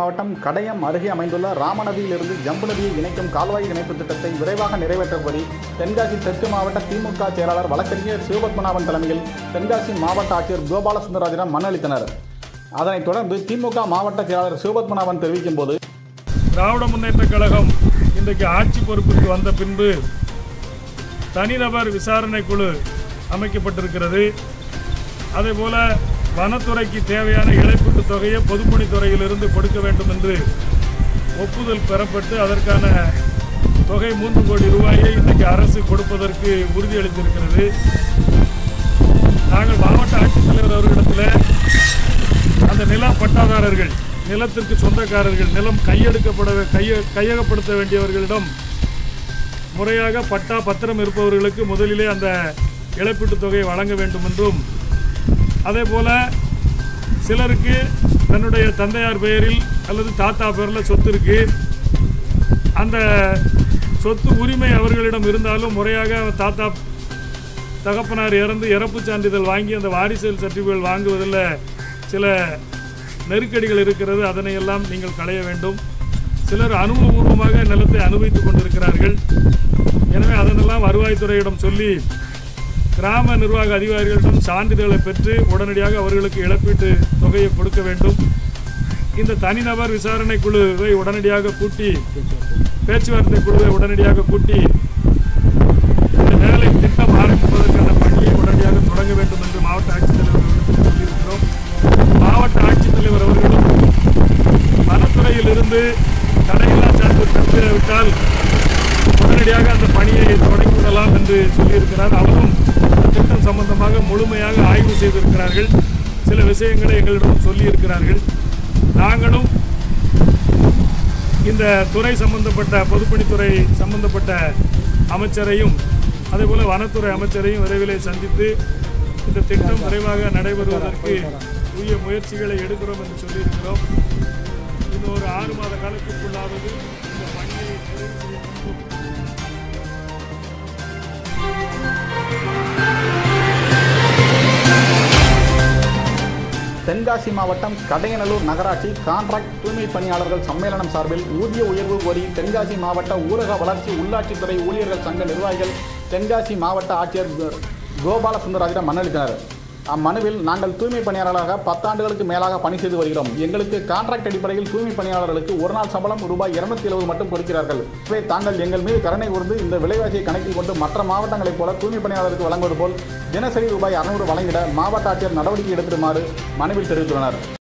மாவட்டம் கடையம் அருகே அமைந்துள்ள ராமநதியிலிருந்து ஜம்பு நதியை இணைக்கும் கால்வாய் இணைப்பு திட்டத்தை விரைவாக நிறைவேற்ற கோரி தென்காசி தெற்கு மாவட்ட திமுக செயலாளர் வழக்கறிஞர் சிவபத்மநாபன் தலைமையில் தென்காசி மாவட்ட ஆட்சியர் கோபால சுந்தரராஜனிடம் மனு அளித்தனர் அதனைத் தொடர்ந்து திமுக மாவட்ட செயலாளர் சிவபத்மநாபன் தெரிவிக்கும் போது திராவிட முன்னேற்ற கழகம் இன்றைக்கு ஆட்சி பொறுப்புக்கு வந்த பின்பு தனிநபர் விசாரணை குழு அமைக்கப்பட்டிருக்கிறது அதேபோல வனத்துறைக்கு தேவையான இழப்பீட்டு தொகையை பொதுப்பணித்துறையிலிருந்து கொடுக்க வேண்டும் என்று ஒப்புதல் பெறப்பட்டு அதற்கான தொகை மூன்று கோடி ரூபாயை இன்றைக்கு அரசு கொடுப்பதற்கு உறுதியளித்திருக்கிறது நாங்கள் மாவட்ட ஆட்சித்தலைவர் அவர்களிடத்தில் அந்த நில பட்டாதாரர்கள் நிலத்திற்கு சொந்தக்காரர்கள் நிலம் கையெடுக்கப்பட கைய கையகப்படுத்த வேண்டியவர்களிடம் முறையாக பட்டா பத்திரம் இருப்பவர்களுக்கு முதலிலே அந்த இழப்பீட்டுத் தொகையை வழங்க வேண்டும் என்றும் அதே போல சிலருக்கு தன்னுடைய தந்தையார் பெயரில் அல்லது தாத்தா பெயரில் சொத்து இருக்கு அந்த சொத்து உரிமை அவர்களிடம் இருந்தாலும் முறையாக தாத்தா தகப்பனார் இறந்து இறப்பு சான்றிதழ் வாங்கி அந்த வாரிசல் சர்டிஃபிகேட் வாங்குவதில் சில நெருக்கடிகள் இருக்கிறது அதனை எல்லாம் நீங்கள் களைய வேண்டும் சிலர் அனுபவபூர்வமாக நிலத்தை அனுபவித்துக் கொண்டிருக்கிறார்கள் எனவே அதனெல்லாம் வருவாய்த்துறையிடம் சொல்லி கிராம நிர்வாக அதிகாரிகளிடம் சான்றிதழை பெற்று உடனடியாக அவர்களுக்கு இழப்பீட்டு தொகையை கொடுக்க வேண்டும் இந்த தனிநபர் விசாரணை குழுவை உடனடியாக கூட்டி பேச்சுவார்த்தை குழுவை உடனடியாக கூட்டி இந்த வேலை திட்டம் ஆரம்பிப்பதற்கான பணியை உடனடியாக தொடங்க வேண்டும் என்று மாவட்ட ஆட்சித்தலைவர் அவர்களுக்கு சொல்லியிருக்கிறோம் மாவட்ட ஆட்சித்தலைவர் அவர்களும் வனத்துறையில் இருந்து தடையில்லா சான்று பெற்றுவிட்டால் உடனடியாக அந்த பணியை தொடங்கிவிடலாம் என்று சொல்லியிருக்கிறார் அவரும் இந்த திட்டம் சம்பந்தமாக முழுமையாக ஆய்வு செய்திருக்கிறார்கள் சில விஷயங்களை எங்களிடம் சொல்லியிருக்கிறார்கள் நாங்களும் இந்த துறை சம்பந்தப்பட்ட பொதுப்பணித்துறை சம்பந்தப்பட்ட அமைச்சரையும் அதேபோல வனத்துறை அமைச்சரையும் விரைவிலே சந்தித்து இந்த திட்டம் விரைவாக நடைபெறுவதற்கு உரிய முயற்சிகளை எடுக்கிறோம் என்று சொல்லியிருக்கிறோம் இன்னும் ஒரு ஆறு மாத காலத்திற்குள்ளாவது இந்த பணியை நிறைவு செய்ய வேண்டும் தென்காசி மாவட்டம் கடையநல்லூர் நகராட்சி கான்ட்ராக்ட் தூய்மை பணியாளர்கள் சம்மேளனம் சார்பில் ஊதிய உயர்வு கோரி தென்காசி மாவட்ட ஊரக வளர்ச்சி உள்ளாட்சித்துறை ஊழியர்கள் சங்க நிர்வாகிகள் தென்காசி மாவட்ட ஆட்சியர் கோ- கோபால சுந்தரராஜிடம் மனு அளித்தனர் அம்மனுவில் நாங்கள் தூய்மை பணியாளராக பத்தாண்டுகளுக்கு மேலாக பணி செய்து வருகிறோம் எங்களுக்கு கான்ட்ராக்ட் அடிப்படையில் தூய்மை பணியாளர்களுக்கு ஒரு நாள் சம்பளம் ரூபாய் இருநூத்தி எழுபது மட்டும் கொடுக்கிறார்கள் எனவே தாங்கள் எங்கள் மீது கருணை கூர்ந்து இந்த விலைவாசியை கணக்கில் கொண்டு மற்ற மாவட்டங்களைப் போல தூய்மை பணியாளருக்கு வழங்குவது போல் தினசரி ரூபாய் அறுநூறு வழங்கிட மாவட்ட ஆட்சியர் நடவடிக்கை எடுத்திடுமாறு மனுவில் தெரிவித்துள்ளனர்